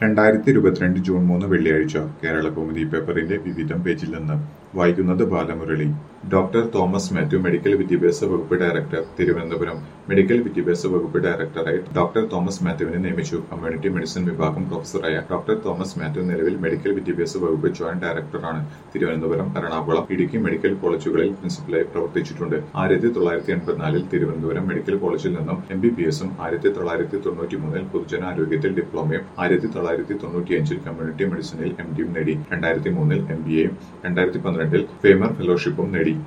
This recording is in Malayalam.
രണ്ടായിരത്തി ഇരുപത്തിരണ്ട് ജൂൺ മൂന്ന് വെള്ളിയാഴ്ച കേരള കൗമുദി പേപ്പറിന്റെ വിവിധം പേജിൽ നിന്ന് വായിക്കുന്നത് ബാലമുരളി ഡോക്ടർ തോമസ് മാത്യു മെഡിക്കൽ വിദ്യാഭ്യാസ വകുപ്പ് ഡയറക്ടർ തിരുവനന്തപുരം മെഡിക്കൽ വിദ്യാഭ്യാസ വകുപ്പ് ഡയറക്ടറായി ഡോക്ടർ തോമസ് മാത്യുവിനെ നിയമിച്ചു കമ്മ്യൂണിറ്റി മെഡിസിൻ വിഭാഗം പ്രൊഫസറായ ഡോക്ടർ തോമസ് മാത്യു നിലവിൽ മെഡിക്കൽ വിദ്യാഭ്യാസ വകുപ്പ് ജോയിന്റ് ഡയറക്ടറാണ് തിരുവനന്തപുരം എറണാകുളം ഇടുക്കി മെഡിക്കൽ കോളേജുകളിൽ പ്രിൻസിപ്പലായി പ്രവർത്തിച്ചിട്ടുണ്ട് ആയിരത്തി തൊള്ളായിരത്തി എൺപത്തിനാലിൽ തിരുവനന്തപുരം മെഡിക്കൽ കോളേജിൽ നിന്നും എം ബി ബി എസും ആയിരത്തി തൊള്ളായിരത്തി തൊണ്ണൂറ്റി മൂന്നിൽ പൊതുജനാരോഗ്യത്തിൽ ഡിപ്ലോമയും ആയിരത്തി തൊള്ളായിരത്തി തൊണ്ണൂറ്റിയഞ്ചിൽ കമ്മ്യൂണിറ്റി മെഡിസിനിൽ എം ഡിയും നേടി രണ്ടായിരത്തി മൂന്നിൽ എം ബി എയും രണ്ടായിരത്തി പന്ത്രണ്ടിൽ ഫേമർ ഫെലോഷിപ്പും നേടി